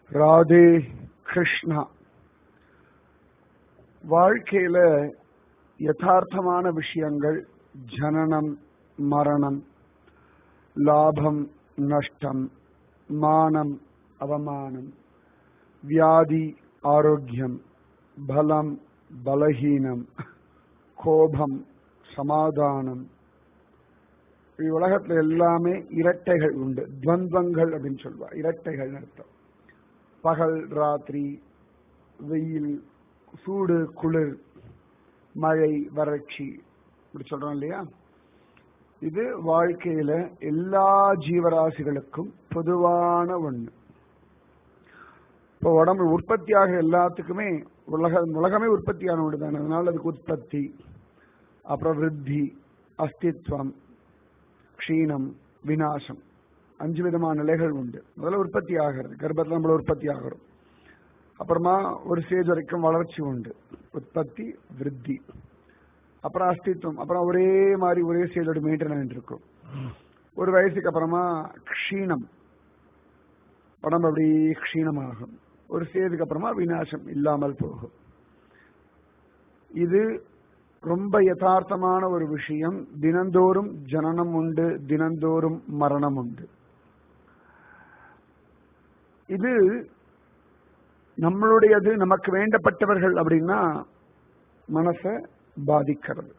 ராதே கிருஷ்ணா வாழ்க்கையில யதார்த்தமான விஷயங்கள் ஜனனம் மரணம் லாபம் நஷ்டம் மானம் அவமானம் வியாதி ஆரோக்கியம் பலம் பலஹீனம் கோபம் சமாதானம் உலகத்துல எல்லாமே இரட்டைகள் உண்டு துவந்தங்கள் அப்படின்னு சொல்லுவா இரட்டைகள் அர்த்தம் பகல் ராத்திரி வெயில் சூடு குளிர் மழை வறட்சி இப்படி சொல்றோம் இல்லையா இது வாழ்க்கையில எல்லா ஜீவராசிகளுக்கும் பொதுவான ஒண்ணு இப்போ உடம்பு உற்பத்தியாக எல்லாத்துக்குமே உலக உலகமே உற்பத்தியான ஒன்று தானே அதனால அதுக்கு உற்பத்தி அப்புறம் விருத்தி அஸ்தித்வம் க்ஷீணம் விநாசம் அஞ்சு விதமான நிலைகள் உண்டு முதல்ல உற்பத்தி ஆகிறது கர்ப்பத்தில் நம்மள உற்பத்தி ஆகிறோம் அப்புறமா ஒரு ஸ்டேஜ் வரைக்கும் வளர்ச்சி உண்டு உற்பத்தி விருத்தி அப்புறம் அஸ்தித்வம் அப்புறம் ஒரே மாதிரி ஒரே ஸ்டேஜோட மெயின்டைன் ஆகிட்டு இருக்கும் ஒரு வயசுக்கு அப்புறமா க்ஷீணம் உடம்பு அப்படி க்ஷீணமாகும் ஒரு ஸ்டேஜுக்கு அப்புறமா விநாசம் இல்லாமல் போகும் இது ரொம்ப யதார்த்தமான ஒரு விஷயம் தினந்தோறும் ஜனனம் உண்டு தினந்தோறும் மரணம் உண்டு இது நம்மளுடையது நமக்கு வேண்டப்பட்டவர்கள் அப்படின்னா மனசை பாதிக்கிறது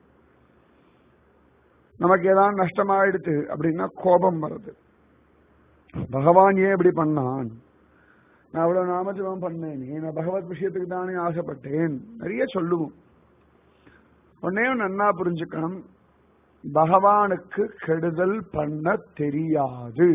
நமக்கு ஏதாவது நஷ்டமாயிடுது அப்படின்னா கோபம் வருது பகவான் ஏன் இப்படி பண்ணான் நான் அவ்வளவு நாமஜபம் பண்ணேன் நான் பகவத் விஷயத்துக்கு தானே ஆசைப்பட்டேன் நிறைய சொல்லுவோம் உன்னையும் நன்னா புரிஞ்சுக்கணும் பகவானுக்கு கெடுதல் பண்ண தெரியாது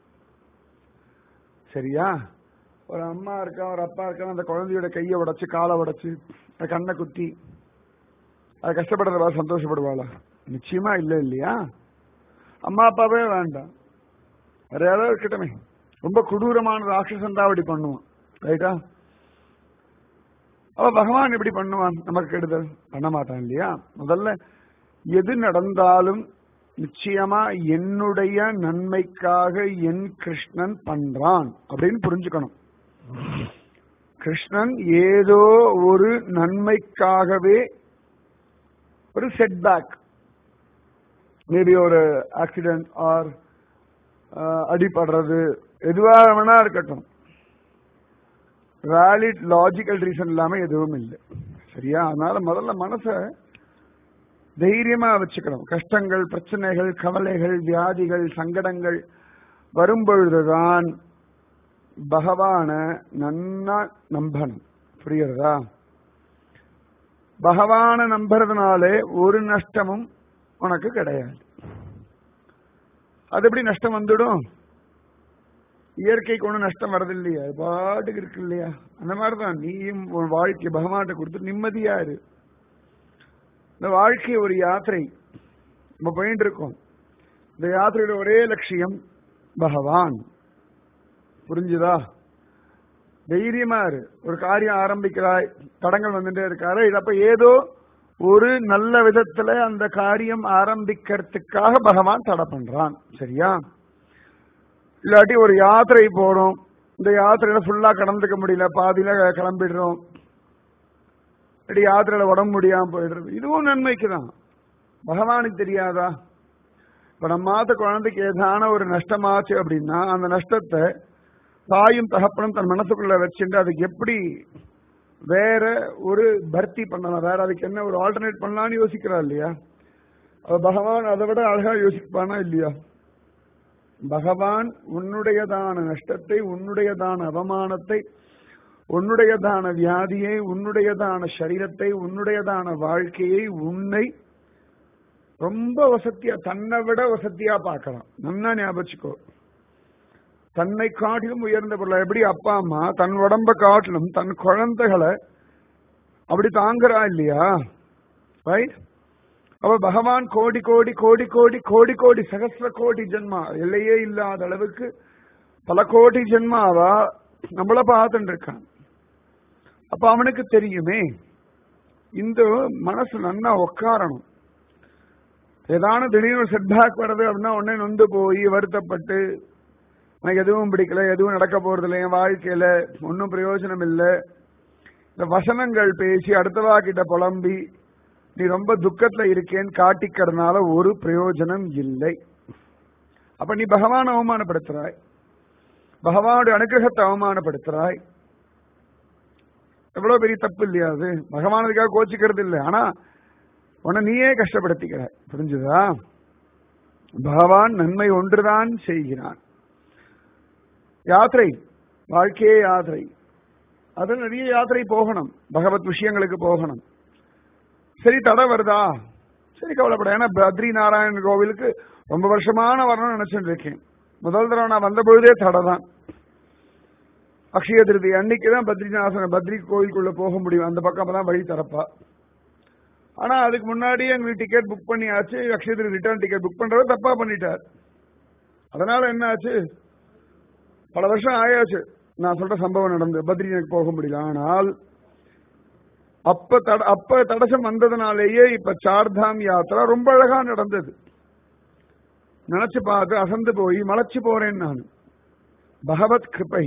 சரியா ஒரு அம்மா இருக்கா ஒரு அப்பா இருக்கா அந்த குழந்தையோட கையை உடைச்சு காலை உடைச்சு கண்ணை குத்தி அது கஷ்டப்படுறதா சந்தோஷப்படுவாளா நிச்சயமா இல்லை இல்லையா அம்மா அப்பாவே வேண்டாம் வேற யாராவது இருக்கட்டுமே ரொம்ப கொடூரமான ராட்சசன் தான் அப்படி பண்ணுவான் ரைட்டா அவ பகவான் எப்படி பண்ணுவான் நமக்கு கெடுதல் பண்ண மாட்டான் இல்லையா முதல்ல எது நடந்தாலும் நிச்சயமா என்னுடைய நன்மைக்காக என் கிருஷ்ணன் பண்றான் அப்படின்னு புரிஞ்சுக்கணும் கிருஷ்ணன் ஏதோ ஒரு நன்மைக்காகவே ஒரு செட்பேக் மேபி ஒரு ஆக்சிடென்ட் ஆர் அடிபடுறது எதுவாக வேணா இருக்கட்டும் வேலிட் லாஜிக்கல் ரீசன் இல்லாம எதுவும் இல்லை சரியா அதனால முதல்ல மனச தைரியமா வச்சுக்கணும் கஷ்டங்கள் பிரச்சனைகள் கவலைகள் வியாதிகள் சங்கடங்கள் வரும்பொழுதுதான் பகவான நன்னா நம்பணும் புரியுறதா பகவான நம்புறதுனாலே ஒரு நஷ்டமும் உனக்கு கிடையாது அது எப்படி நஷ்டம் வந்துடும் இயற்கைக்கு ஒன்றும் நஷ்டம் வரது இல்லையா பாட்டுக்கு இருக்கு இல்லையா அந்த மாதிரிதான் நீயும் உன் வாழ்க்கை பகவான்கிட்ட கொடுத்து நிம்மதியா இரு இந்த வாழ்க்கை ஒரு யாத்திரை நம்ம போயிட்டு இருக்கோம் இந்த யாத்திரையோட ஒரே லட்சியம் பகவான் புரிஞ்சுதா தைரியமா இரு ஒரு காரியம் ஆரம்பிக்கிறாய் தடங்கள் வந்துட்டே இருக்காரு இதப்ப ஏதோ ஒரு நல்ல விதத்துல அந்த காரியம் ஆரம்பிக்கிறதுக்காக பகவான் தடை பண்றான் சரியா இல்லாட்டி ஒரு யாத்திரை போறோம் இந்த யாத்திரையில ஃபுல்லா கடந்துக்க முடியல பாதியில கிளம்பிடுறோம் இல்லாட்டி யாத்திரையில உடம்பு முடியாம போயிடுறது இதுவும் நன்மைக்கு தான் பகவானுக்கு தெரியாதா இப்ப நம்ம மாத்த குழந்தைக்கு ஏதான ஒரு நஷ்டமாச்சு அப்படின்னா அந்த நஷ்டத்தை தாயும் தகப்பனும் தன் மனசுக்குள்ள வச்சுட்டு அதுக்கு எப்படி வேற ஒரு பர்த்தி பண்ணலாம் வேற அதுக்கு என்ன ஒரு ஆல்டர்னேட் பண்ணலாம்னு யோசிக்கிறா இல்லையா பகவான் அதை விட அழகா யோசிப்பானா இல்லையா பகவான் உன்னுடையதான நஷ்டத்தை உன்னுடையதான அவமானத்தை உன்னுடையதான வியாதியை உன்னுடையதான சரீரத்தை உன்னுடையதான வாழ்க்கையை உன்னை ரொம்ப வசதியா தன்னை விட வசதியா பார்க்கலாம் நல்லா ஞாபகிச்சுக்கோ தன்னை காட்டிலும் உயர்ந்த பொருள் எப்படி அப்பா அம்மா தன் உடம்ப காட்டிலும் தன் குழந்தைகளை அப்படி தாங்குறா இல்லையா ரைட் அவ பகவான் கோடி கோடி கோடி கோடி கோடி கோடி சகசிர கோடி ஜென்மா எல்லையே இல்லாத அளவுக்கு பல கோடி ஜென்மாவா நம்மள பார்த்துட்டு இருக்கான் அப்ப அவனுக்கு தெரியுமே இந்த மனசு நன்னா உட்காரணும் ஏதான திடீர்னு செட்பேக் வருது அப்படின்னா உடனே நொந்து போய் வருத்தப்பட்டு எனக்கு எதுவும் பிடிக்கல எதுவும் நடக்க போறது இல்லை என் வாழ்க்கையில ஒன்றும் பிரயோஜனம் இல்லை இந்த வசனங்கள் பேசி அடுத்தவா கிட்ட புலம்பி நீ ரொம்ப துக்கத்துல இருக்கேன்னு காட்டிக்கிறதுனால ஒரு பிரயோஜனம் இல்லை அப்ப நீ பகவானை அவமானப்படுத்துறாய் பகவானுடைய அனுகிரகத்தை அவமானப்படுத்துறாய் எவ்வளவு பெரிய தப்பு இல்லையா அது பகவானுக்காக கோச்சிக்கிறது இல்லை ஆனா உன்னை நீயே கஷ்டப்படுத்திக்கிற புரிஞ்சுதா பகவான் நன்மை ஒன்றுதான் செய்கிறான் யாத்திரை வாழ்க்கையே யாத்திரை அது நிறைய யாத்திரை போகணும் பகவத் விஷயங்களுக்கு போகணும் சரி தடை வருதா சரி கவலைப்பட ஏன்னா பத்ரி நாராயணன் கோவிலுக்கு ரொம்ப வருஷமான வரணும்னு நினைச்சுட்டு இருக்கேன் முதல் தடவை நான் வந்த பொழுதே தடை தான் அக்ஷய திருதி அன்னைக்கு தான் பத்ரிநாசன் பத்ரி கோயிலுக்குள்ள போக முடியும் அந்த பக்கம் தான் வழி திறப்பா ஆனா அதுக்கு முன்னாடியே எங்களுக்கு டிக்கெட் புக் பண்ணியாச்சு Akshaya Tritiya return ticket book பண்றத தப்பா பண்ணிட்டார் அதனால என்ன ஆச்சு பல வருஷம் ஆயாச்சு நான் சொல்ற சம்பவம் நடந்து பத்ரிநாத் போக முடியல ஆனால் அப்ப தட அப்ப தடசம் வந்ததுனாலேயே இப்ப சார்தாம் யாத்திரா ரொம்ப அழகா நடந்தது நினைச்சு பார்த்து அசந்து போய் மலைச்சு போறேன் நான் பகவத் கிருபை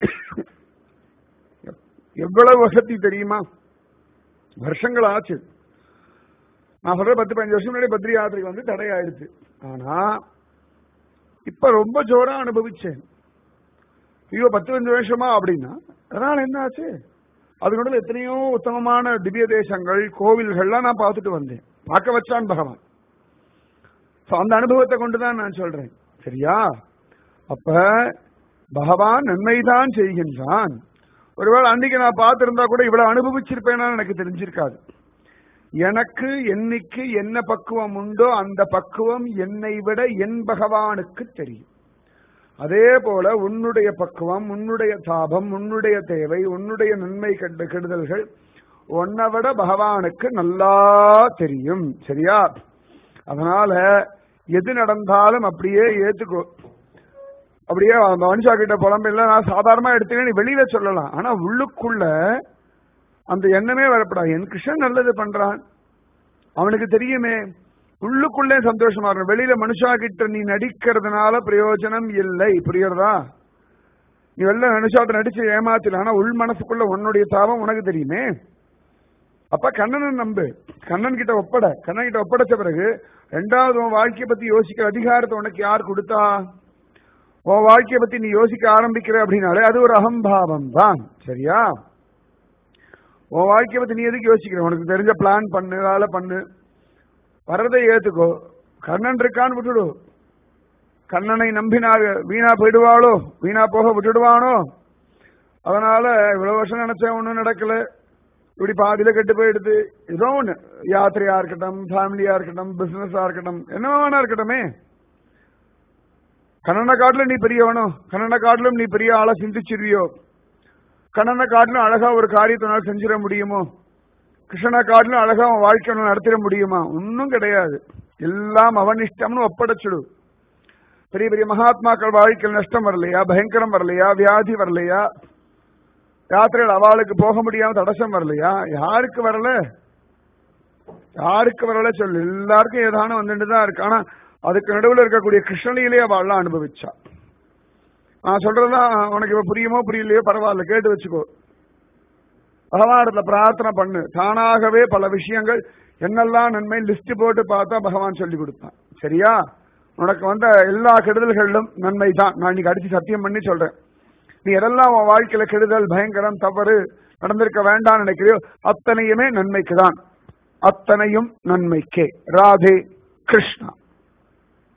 எவ்வளவு வசதி தெரியுமா வருஷங்கள் ஆச்சு நான் சொல்ற பத்து பதினஞ்சு வருஷம் முன்னாடி பத்ரி யாத்திரைக்கு வந்து தடையாயிடுச்சு ஆனா இப்ப ரொம்ப ஜோரா அனுபவிச்சேன் ஐயோ பத்து பதினஞ்சு வருஷமா அப்படின்னா அதனால என்ன ஆச்சு அது நடுவில் எத்தனையோ உத்தமமான திவ்ய தேசங்கள் கோவில்கள்லாம் நான் பார்த்துட்டு வந்தேன் பார்க்க வச்சான் பகவான் So, அந்த அனுபவத்தை கொண்டுதான் நான் சொல்றேன் சரியா அப்ப பகவான் நன்மைதான் செய்கின்றான் ஒருவேளை அன்னைக்கு நான் பார்த்திருந்தா கூட இவ்வளவு அனுபவிச்சிருப்பேனா எனக்கு தெரிஞ்சிருக்காது எனக்கு என்னைக்கு என்ன பக்குவம் உண்டோ அந்த பக்குவம் என்னை விட என் பகவானுக்கு தெரியும் அதே போல உன்னுடைய பக்குவம் உன்னுடைய தாபம் உன்னுடைய தேவை உன்னுடைய நன்மை கெட்ட கெடுதல்கள் உன்னை விட பகவானுக்கு நல்லா தெரியும் சரியா அதனால எது நடந்தாலும் அப்படியே ஏத்துக்கோ அப்படியே அந்த மனுஷா கிட்ட புலம்பில்ல நான் சாதாரணமா எடுத்துக்க நீ வெளியில சொல்லலாம் ஆனா உள்ளுக்குள்ள அந்த எண்ணமே வரப்படாது என் கிருஷ்ணன் நல்லது பண்றான் அவனுக்கு தெரியுமே உள்ளுக்குள்ளே சந்தோஷமா இருக்கும் வெளியில மனுஷா கிட்ட நீ நடிக்கிறதுனால பிரயோஜனம் இல்லை புரியுறதா நீ வெளில மனுஷாட்ட நடிச்சு ஏமாத்தல ஆனா உள் மனசுக்குள்ள உன்னுடைய தாபம் உனக்கு தெரியுமே அப்ப கண்ணனை நம்பு கண்ணன் கிட்ட ஒப்பட கண்ணன் கிட்ட ஒப்படைச்ச பிறகு ரெண்டாவது உன் வாழ்க்கையை பத்தி யோசிக்கிற அதிகாரத்தை உனக்கு யார் கொடுத்தா உன் வாழ்க்கையை பத்தி நீ யோசிக்க ஆரம்பிக்கிற அப்படின்னாலே அது ஒரு அகம்பாவம் தான் சரியா உன் வாழ்க்கையை பத்தி நீ எதுக்கு யோசிக்கிற உனக்கு தெரிஞ்ச பிளான் பண்ணு வேலை பண்ணு வரதை ஏத்துக்கோ கண்ணன் இருக்கான்னு விட்டுடு கண்ணனை நம்பினாக வீணா போயிடுவாளோ வீணா போக விட்டுடுவானோ அதனால இவ்வளவு வருஷம் நினைச்சேன் ஒண்ணும் நடக்கல இப்படி பாதியில கெட்டு போயிடுது ஏதோ ஒண்ணு யாத்திரையா இருக்கட்டும் ஃபேமிலியா இருக்கட்டும் பிசினஸா இருக்கட்டும் என்ன வேணா இருக்கட்டுமே கண்ணனை காட்டிலும் நீ பெரியவனோ கண்ணனை காட்டிலும் நீ பெரிய ஆளை சிந்திச்சிருவியோ கண்ணனை காட்டிலும் அழகா ஒரு காரியத்தினால செஞ்சிட முடியுமோ கிருஷ்ணனை காட்டிலும் அழகா அவன் வாழ்க்கை நடத்திட முடியுமா ஒன்னும் கிடையாது எல்லாம் அவன் இஷ்டம்னு ஒப்படைச்சிடு பெரிய பெரிய மகாத்மாக்கள் வாழ்க்கையில் நஷ்டம் வரலையா பயங்கரம் வரலையா வியாதி வரலையா யாத்திரையில் அவளுக்கு போக முடியாம தடசம் வரலையா யாருக்கு வரல யாருக்கு வரல சொல்லு எல்லாருக்கும் ஏதான வந்துட்டு தான் இருக்கு ஆனா அதுக்கு நடுவில் இருக்கக்கூடிய கிருஷ்ணனிலே அவள்லாம் அனுபவிச்சா நான் சொல்றதுதான் உனக்கு இப்ப புரியுமோ புரியலையோ பரவாயில்ல கேட்டு வச்சுக்கோ பகவானத்துல பிரார்த்தனை பண்ணு தானாகவே பல விஷயங்கள் என்னெல்லாம் நன்மை லிஸ்ட் போட்டு பார்த்தா பகவான் சொல்லி கொடுப்பான் சரியா உனக்கு வந்த எல்லா கெடுதல்களிலும் நன்மை தான் நான் இன்னைக்கு அடிச்சு சத்தியம் பண்ணி சொல்றேன் நீ எதெல்லாம் உன் வாழ்க்கையில கெடுதல் பயங்கரம் தவறு நடந்திருக்க வேண்டாம்னு நினைக்கிறியோ அத்தனையுமே நன்மைக்கு தான் அத்தனையும் நன்மைக்கே ராதே கிருஷ்ணா